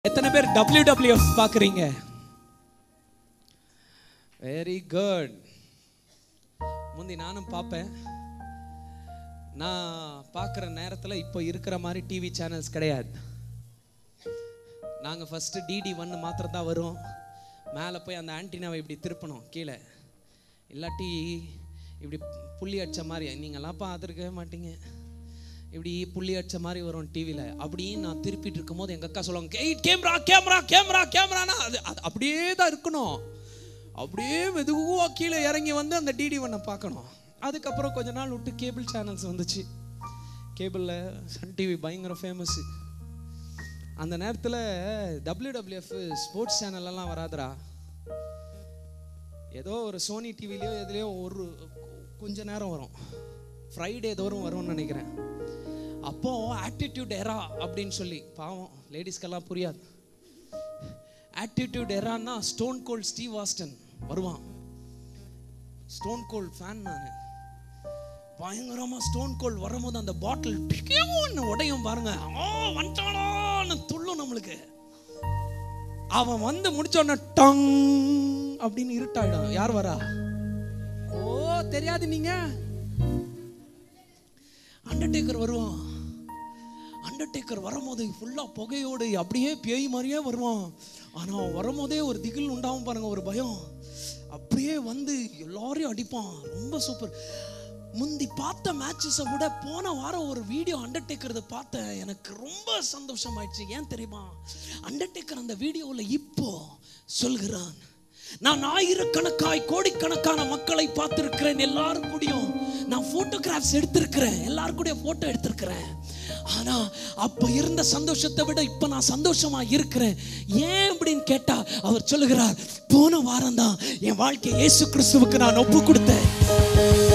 எத்தனை பேர் WWF பார்க்குறீங்க வெரி குட் முந்தி நானும் பார்ப்பேன் நான் பார்க்குற நேரத்தில் இப்போ இருக்கிற மாதிரி டிவி சேனல்ஸ் கிடையாது நாங்கள் ஃபஸ்ட்டு டிடி ஒன்று மாத்திரம் தான் வரும் மேலே போய் அந்த ஆன்டினாவை இப்படி திருப்பணும் கீழே இல்லாட்டி இப்படி புள்ளி அடிச்ச மாதிரி நீங்கள்லாம் பார்த்துருக்கவே மாட்டீங்க இப்படி புள்ளி அடிச்ச மாதிரி வரும் டிவியில் அப்படின்னு நான் திருப்பிட்டு இருக்கும்போது எங்கள் அக்கா சொல்லுவாங்க "ஏய் கேமரா கேமரா கேமரா கேமரானா அது அது அப்படியே தான் இருக்கணும் அப்படியே மெதுவாக கீழே இறங்கி வந்து அந்த டிடி ஒன்னை பார்க்கணும் அதுக்கப்புறம் கொஞ்ச நாள் விட்டு கேபிள் சேனல்ஸ் வந்துச்சு கேபிளில் சன் டிவி பயங்கர ஃபேமஸ்ஸு அந்த நேரத்தில் டபிள்யூடபிள்யூஎஃப் ஸ்போர்ட்ஸ் சேனல்லாம் வராதுடா ஏதோ ஒரு சோனி டிவிலையோ எதுலேயோ ஒரு கொஞ்ச நேரம் வரும் ஃப்ரைடே தோறும் வரும்னு நினைக்கிறேன் அப்போ ஆட்டிடியூட் எரா அப்படின்னு சொல்லி பாவம் லேடிஸ்க்கெல்லாம் புரியாது ஆட்டிடியூட் எரான்னா ஸ்டோன் கோல்ட் ஸ்டீவ் ஆஸ்டன் வருவான் ஸ்டோன் கோல்ட் ஃபேன் நான் பயங்கரமா ஸ்டோன் கோல்ட் வரும்போது அந்த பாட்டில் ஒன்று உடையும் பாருங்க ஆ வந்துட்டானான்னு துள்ளும் நம்மளுக்கு அவன் வந்து முடிச்ச உடனே டங் அப்படின்னு இருட்டாயிடும் யார் வரா ஓ தெரியாது நீங்க அண்டர்டேக்கர் வருவான் அண்டர்டேக்கர் வரும்போது ஃபுல்லா புகையோடு அப்படியே பேய் மாதிரியே வருவான் ஆனா அவன் வரும்போதே ஒரு திகில் உண்டாகும் பாருங்க ஒரு பயம் அப்படியே வந்து எல்லாரையும் அடிப்பான் ரொம்ப சூப்பர் முந்தி பார்த்த மேட்சஸை விட போன வாரம் ஒரு வீடியோ அண்டர்டேக்கரதை பார்த்தேன் எனக்கு ரொம்ப சந்தோஷமாயிடுச்சு ஏன் தெரியுமா அண்டர்டேக்கர் அந்த வீடியோவில் இப்போ சொல்கிறான் நான் ஆயிரக்கணக்காய் கோடிக்கணக்கான மக்களை பார்த்திருக்கிறேன் எல்லாரும் கூடயும் நான் போட்டோகிராஃப்ஸ் எடுத்திருக்கிறேன் எல்லாரும் கூட போட்டோ எடுத்திருக்கிறேன் ஆனா அப்ப இருந்த சந்தோஷத்தை விட இப்ப நான் சந்தோஷமா இருக்கிறேன் ஏன் அப்படின்னு கேட்டா அவர் சொல்லுகிறார் போன வாரம் தான் என் வாழ்க்கை இயேசு கிறிஸ்துவுக்கு நான் ஒப்பு கொடுத்தேன்